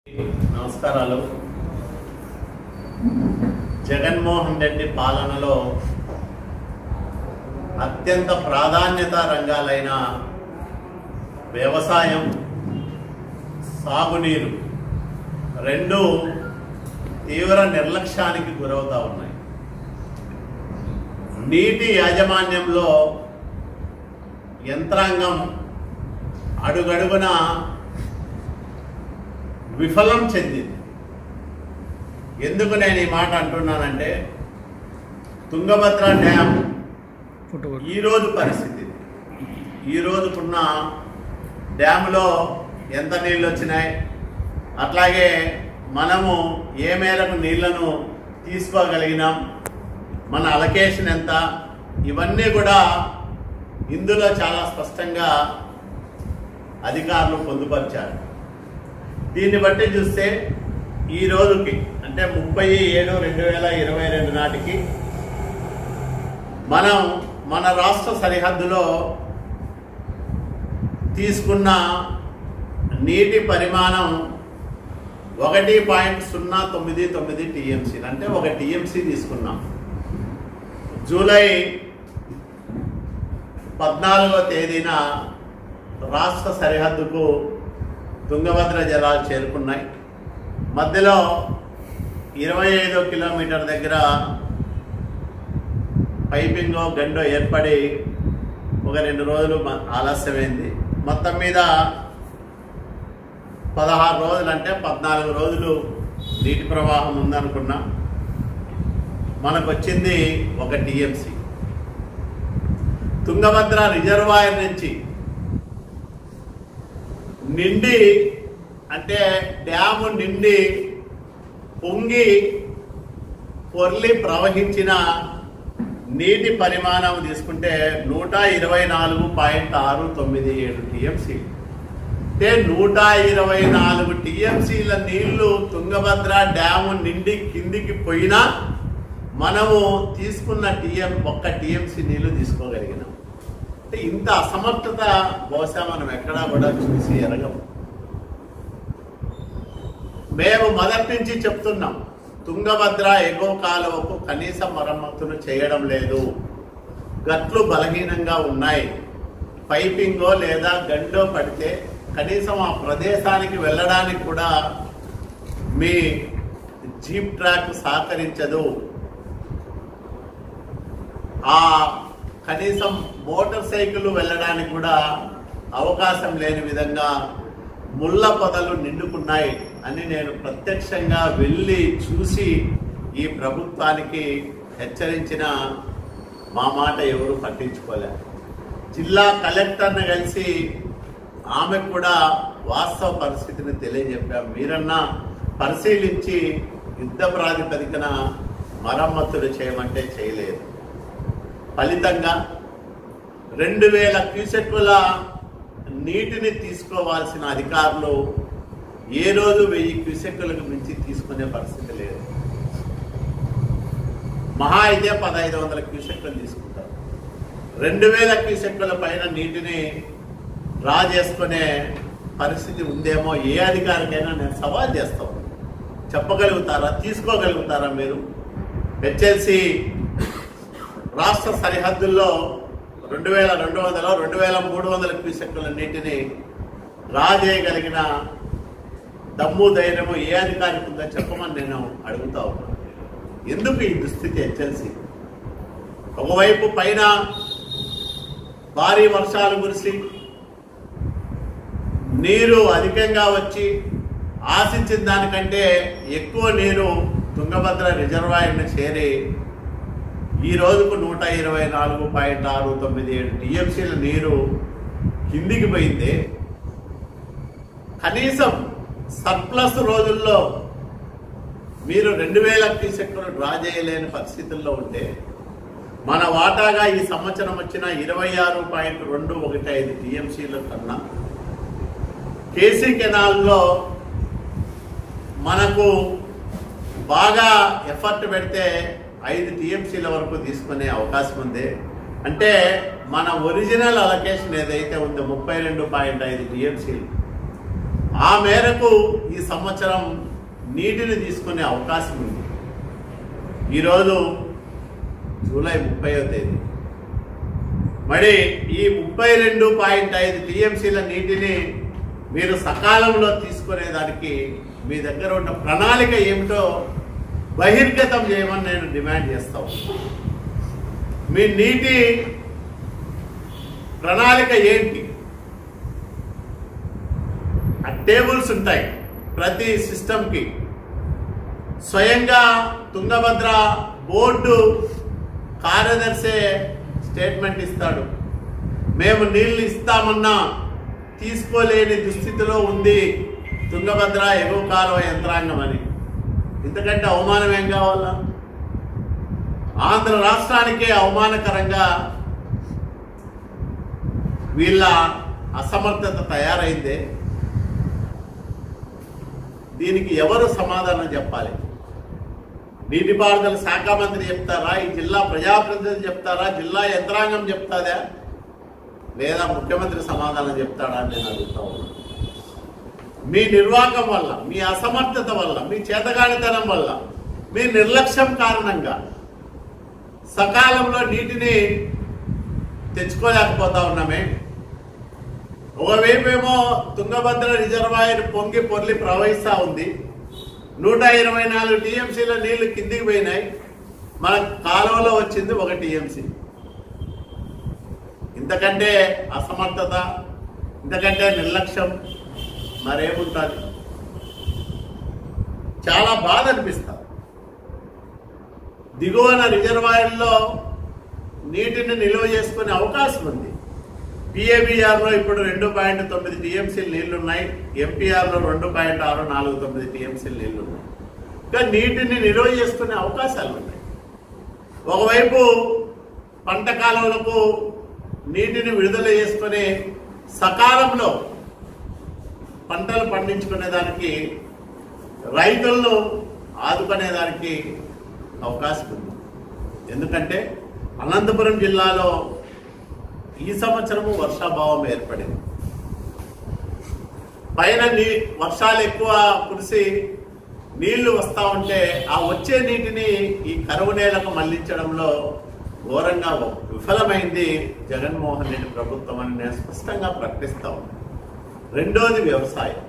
నమస్కారాలు జగన్మోహన్ రెడ్డి పాలనలో అత్యంత ప్రాధాన్యత రంగాలైన వ్యవసాయం సాగునీరు రెండు తీవ్ర నిర్లక్ష్యానికి గురవుతా ఉన్నాయి నీటి యాజమాన్యంలో యంత్రాంగం అడుగడుగున విఫలం చెందింది ఎందుకు నేను ఈ మాట అంటున్నానంటే తుంగభద్ర డ్యామ్ ఈ రోజు పరిస్థితి ఈ రోజుకున్న డ్యాములో ఎంత నీళ్ళు వచ్చినాయి అట్లాగే మనము ఏ మేరకు నీళ్లను తీసుకోగలిగినాం మన అలకేషన్ ఎంత ఇవన్నీ కూడా ఇందులో చాలా స్పష్టంగా అధికారులు పొందుపరిచారు దీన్ని బట్టి చూస్తే ఈ రోజుకి అంటే ముప్పై ఏడు రెండు వేల ఇరవై రెండు నాటికి మనం మన రాష్ట్ర సరిహద్దులో తీసుకున్న నీటి పరిమాణం ఒకటి పాయింట్ సున్నా తొమ్మిది తొమ్మిది టీఎంసీ అంటే ఒక టీఎంసీ తీసుకున్నాం జూలై పద్నాలుగో తేదీన రాష్ట్ర సరిహద్దుకు తుంగభద్ర జలాలు చేరుకున్నాయి మధ్యలో ఇరవై ఐదో కిలోమీటర్ దగ్గర పైపింగో గండో ఏర్పడి ఒక రెండు రోజులు మ- ఆలస్యమైంది మొత్తం మీద పదహారు రోజులు అంటే పద్నాలుగు రోజులు నీటి ప్రవాహం ఉందనుకున్నాం మనకు వచ్చింది ఒక టీఎంసీ తుంగభద్ర రిజర్వాయర్ నుంచి నిండి అంటే డ్యాము నిండి పొంగి పొర్లి ప్రవహించిన నీటి పరిమాణం తీసుకుంటే నూట ఇరవై నాలుగు పాయింట్ ఆరు తొమ్మిది ఏడు టీఎంసీ అంటే నూట ఇరవై నాలుగు టీఎంసీల నీళ్లు తుంగభద్ర డ్యాము నిండి కిందికి పోయినా మనము తీసుకున్న టీఎం ఒక్క టీఎంసీ నీళ్లు తీసుకోగలిగినాం అంటే ఇంత అసమర్థత బహుశా మనం ఎక్కడా కూడా చూసి ఎరగము మేము మొదటి నుంచి చెప్తున్నాం తుంగభద్ర ఎగువ కాలువకు కనీస మరమ్మతులు చేయడం లేదు గట్లు బలహీనంగా ఉన్నాయి పైపింగో లేదా గండో పడితే కనీసం ఆ ప్రదేశానికి వెళ్ళడానికి కూడా మీ జీప్ ట్రాక్ సహకరించదు ఆ కనీసం మోటార్ సైకిల్ వెళ్ళడానికి కూడా అవకాశం లేని విధంగా ముళ్ళ పొదలు నిండుకున్నాయి అని నేను ప్రత్యక్షంగా వెళ్ళి చూసి ఈ ప్రభుత్వానికి హెచ్చరించిన మా మాట ఎవరు పట్టించుకోలేరు జిల్లా కలెక్టర్ని కలిసి ఆమె కూడా వాస్తవ పరిస్థితిని తెలియజెప్పాం మీరన్నా పరిశీలించి యుద్ధ ప్రాతిపదికన మరమ్మతులు చేయమంటే చేయలేదు ఫలితంగా రెండు వేల క్యూసెక్కుల నీటిని తీసుకోవాల్సిన అధికారులు ఏ రోజు వెయ్యి క్యూసెక్కులకు మించి తీసుకునే పరిస్థితి లేదు మహా అయితే పదహైదు వందల క్యూసెక్కులు తీసుకుంటారు రెండు వేల క్యూసెక్కుల పైన నీటిని డ్రా చేసుకునే పరిస్థితి ఉందేమో ఏ అధికారికైనా నేను సవాల్ చేస్తాను చెప్పగలుగుతారా తీసుకోగలుగుతారా మీరు హెచ్ఎల్సి రాష్ట్ర సరిహద్దుల్లో రెండు వేల రెండు వందల రెండు వేల మూడు వందల క్యూసెక్కుల నీటిని డ్రా చేయగలిగిన దమ్ము ధైర్యము ఏ అధికారికి ఉందో చెప్పమని నేను అడుగుతా ఉన్నాను ఎందుకు ఈ దుస్థితి హెచ్ఎల్సి ఒకవైపు పైన భారీ వర్షాలు కురిసి నీరు అధికంగా వచ్చి ఆశించిన దానికంటే ఎక్కువ నీరు తుంగభద్ర రిజర్వాయర్ని చేరి ఈ రోజుకు నూట ఇరవై నాలుగు పాయింట్ ఆరు తొమ్మిది ఏడు టీఎంసీల నీరు కిందికి పోయింది కనీసం సర్ప్లస్ రోజుల్లో మీరు రెండు వేల క్యూసెక్కులు డ్రా చేయలేని పరిస్థితుల్లో ఉంటే మన వాటాగా ఈ సంవత్సరం వచ్చిన ఇరవై ఆరు పాయింట్ రెండు ఒకటి ఐదు టీఎంసీల కన్నా కేసీ కెనాల్లో మనకు బాగా ఎఫర్ట్ పెడితే ఐదు టీఎంసీల వరకు తీసుకునే అవకాశం ఉంది అంటే మన ఒరిజినల్ అలొకేషన్ ఏదైతే ఉందో ముప్పై రెండు పాయింట్ ఐదు టీఎంసీలు ఆ మేరకు ఈ సంవత్సరం నీటిని తీసుకునే అవకాశం ఉంది ఈరోజు జూలై ముప్పైవ తేదీ మరి ఈ ముప్పై రెండు పాయింట్ ఐదు టీఎంసీల నీటిని మీరు సకాలంలో తీసుకునేదానికి మీ దగ్గర ఉన్న ప్రణాళిక ఏమిటో బహిర్గతం చేయమని నేను డిమాండ్ చేస్తా ఉన్నా. మీ నీటి ప్రణాళిక ఏంటి ఆ టేబుల్స్ ఉంటాయి ప్రతి సిస్టంకి స్వయంగా తుంగభద్ర బోర్డు కార్యదర్శి స్టేట్మెంట్ ఇస్తాడు మేము నీళ్లు ఇస్తామన్నా తీసుకోలేని దుస్థితిలో ఉంది తుంగభద్ర ఎగువ కాలువ యంత్రాంగం అని ఇంతకంటే అవమానం ఏం కావాలా ఆంధ్ర రాష్ట్రానికే అవమానకరంగా వీళ్ళ అసమర్థత తయారైందే దీనికి ఎవరు సమాధానం చెప్పాలి నీటిపారుదల శాఖ మంత్రి చెప్తారా ఈ జిల్లా ప్రజాప్రతినిధులు చెప్తారా జిల్లా యంత్రాంగం చెప్తాదా లేదా ముఖ్యమంత్రి సమాధానం చెప్తాడా అని నేను అడుగుతా ఉన్నా మీ నిర్వాహకం వల్ల మీ అసమర్థత వల్ల మీ చేతగానితనం వల్ల మీ నిర్లక్ష్యం కారణంగా సకాలంలో నీటిని తెచ్చుకోలేకపోతా ఉన్నామే ఒకవైపేమో తుంగభద్ర రిజర్వాయర్ పొంగి పొర్లి ప్రవహిస్తా ఉంది నూట ఇరవై నాలుగు టీఎంసీల నీళ్లు కిందికి పోయినాయి మన కాలువలో వచ్చింది ఒక టీఎంసీ ఇంతకంటే అసమర్థత ఇంతకంటే నిర్లక్ష్యం మరేముంటుంది చాలా బాధ అనిపిస్తుంది దిగువన రిజర్వాయర్లో నీటిని నిల్వ చేసుకునే అవకాశం ఉంది పిఏబిఆర్ లో ఇప్పుడు రెండు పాయింట్ తొమ్మిది టీఎంసీ నీళ్లు ఉన్నాయి ఎంపీఆర్ లో రెండు పాయింట్ ఆరు నాలుగు తొమ్మిది టీఎంసీ నీళ్లు ఉన్నాయి ఇంకా నీటిని నిల్వ చేసుకునే అవకాశాలు ఉన్నాయి ఒకవైపు పంట కాలువలకు నీటిని విడుదల చేసుకుని సకాలంలో పంటలు పండించుకునే దానికి రైతులను ఆదుకునే దానికి అవకాశం ఉంది ఎందుకంటే అనంతపురం జిల్లాలో ఈ సంవత్సరము వర్షాభావం ఏర్పడింది పైన నీ వర్షాలు ఎక్కువ కురిసి నీళ్లు వస్తా ఉంటే ఆ వచ్చే నీటిని ఈ కరువు నేలకు మళ్లించడంలో ఘోరంగా విఫలమైంది జగన్మోహన్ రెడ్డి ప్రభుత్వం అని నేను స్పష్టంగా ప్రకటిస్తా ఉన్నాను రెండోది వ్యవసాయం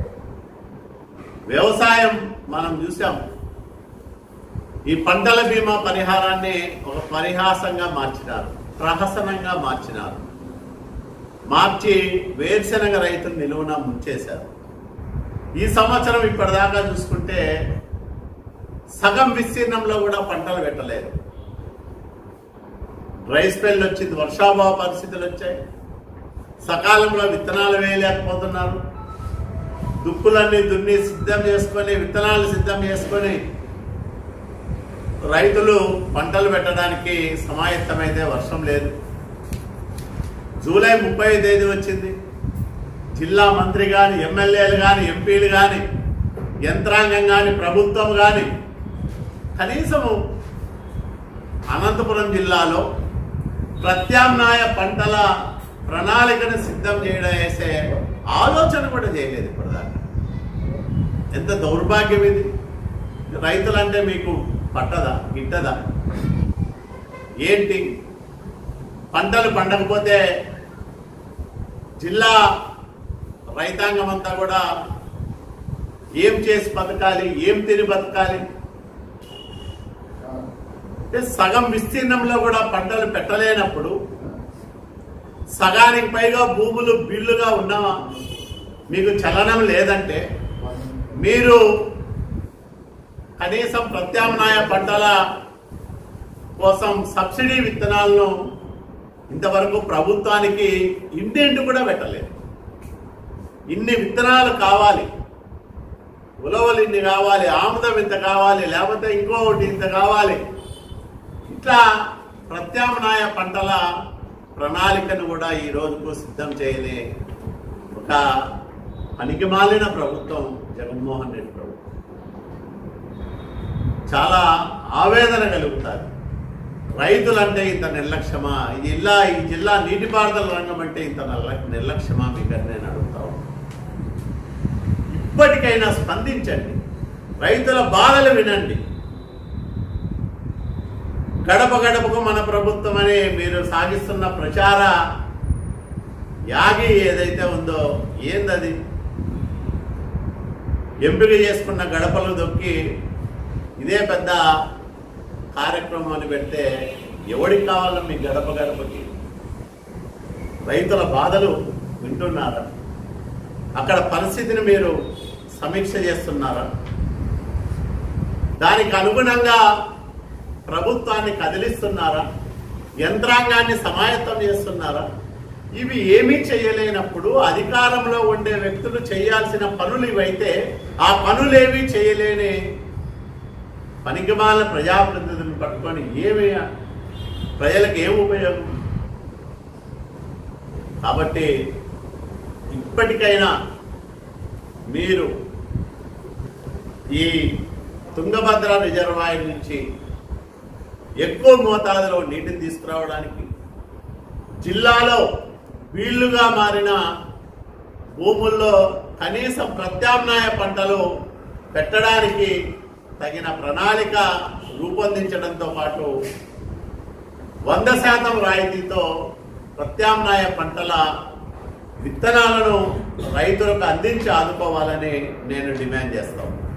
వ్యవసాయం మనం చూసాం ఈ పంటల బీమా పరిహారాన్ని ఒక పరిహాసంగా మార్చినారు ప్రహసనంగా మార్చినారు మార్చి వేరుశనగ రైతులు నిలువున ముంచేశారు ఈ సంవత్సరం ఇప్పటిదాకా చూసుకుంటే సగం విస్తీర్ణంలో కూడా పంటలు పెట్టలేదు డ్రై స్పెల్ వచ్చింది వర్షాభావ పరిస్థితులు వచ్చాయి సకాలంలో విత్తనాలు వేయలేకపోతున్నారు దుక్కులన్నీ దున్ని సిద్ధం చేసుకొని విత్తనాలు సిద్ధం చేసుకొని రైతులు పంటలు పెట్టడానికి సమాయత్తమైతే వర్షం లేదు జూలై ముప్పై తేదీ వచ్చింది జిల్లా మంత్రి కానీ ఎమ్మెల్యేలు కానీ ఎంపీలు కానీ యంత్రాంగం కానీ ప్రభుత్వం కానీ కనీసము అనంతపురం జిల్లాలో ప్రత్యామ్నాయ పంటల ప్రణాళికను సిద్ధం చేయడం వేసే ఆలోచన కూడా చేయలేదు ఇప్పటిదాకా ఎంత దౌర్భాగ్యం ఇది రైతులంటే మీకు పట్టదా గిట్టదా ఏంటి పంటలు పండకపోతే జిల్లా రైతాంగం అంతా కూడా ఏం చేసి బతకాలి ఏం తిని బతకాలి అంటే సగం విస్తీర్ణంలో కూడా పంటలు పెట్టలేనప్పుడు సగానికి పైగా భూములు బిల్లుగా ఉన్నా మీకు చలనం లేదంటే మీరు కనీసం ప్రత్యామ్నాయ పంటల కోసం సబ్సిడీ విత్తనాలను ఇంతవరకు ప్రభుత్వానికి ఇంటెంట్ కూడా పెట్టలేదు ఇన్ని విత్తనాలు కావాలి ఉలవలు ఇన్ని కావాలి ఆముదం ఇంత కావాలి లేకపోతే ఇంకొకటి ఇంత కావాలి ఇట్లా ప్రత్యామ్నాయ పంటల ప్రణాళికను కూడా ఈ రోజుకు సిద్ధం చేయని ఒక పనికిమాలిన ప్రభుత్వం జగన్మోహన్ రెడ్డి ప్రభుత్వం చాలా ఆవేదన కలుగుతారు రైతులంటే ఇంత నిర్లక్ష్యమా ఈ జిల్లా ఈ జిల్లా నీటిపారుదల రంగం అంటే ఇంత నిర్ల- నిర్లక్ష్యమా మీకు అని నేను అడుగుతా ఉన్నాను. ఇప్పటికైనా స్పందించండి రైతుల బాధలు వినండి గడప గడపకు మన ప్రభుత్వం అని మీరు సాగిస్తున్న ప్రచార యాగి ఏదైతే ఉందో ఏందది ఎంపిక చేసుకున్న గడపలు దొక్కి ఇదే పెద్ద కార్యక్రమాన్ని పెడితే ఎవడికి కావాలో మీ గడప గడపకి రైతుల బాధలు వింటున్నారా అక్కడ పరిస్థితిని మీరు సమీక్ష చేస్తున్నారా దానికి అనుగుణంగా ప్రభుత్వాన్ని కదిలిస్తున్నారా యంత్రాంగాన్ని సమాయత్తం చేస్తున్నారా ఇవి ఏమీ చేయలేనప్పుడు అధికారంలో ఉండే వ్యక్తులు చేయాల్సిన పనులు ఇవైతే ఆ పనులేమీ చేయలేని పనికిమాల ప్రజాప్రతినిధులను పట్టుకొని ఏమి ప్రజలకు ఏం ఉపయోగం కాబట్టి ఇప్పటికైనా మీరు ఈ తుంగభద్ర రిజర్వాయర్ నుంచి ఎక్కువ మోతాదులో నీటిని తీసుకురావడానికి జిల్లాలో వీళ్లుగా మారిన భూముల్లో కనీసం ప్రత్యామ్నాయ పంటలు పెట్టడానికి తగిన ప్రణాళిక రూపొందించడంతో పాటు వంద శాతం రాయితీతో ప్రత్యామ్నాయ పంటల విత్తనాలను రైతులకు అందించి ఆదుకోవాలని నేను డిమాండ్ చేస్తాను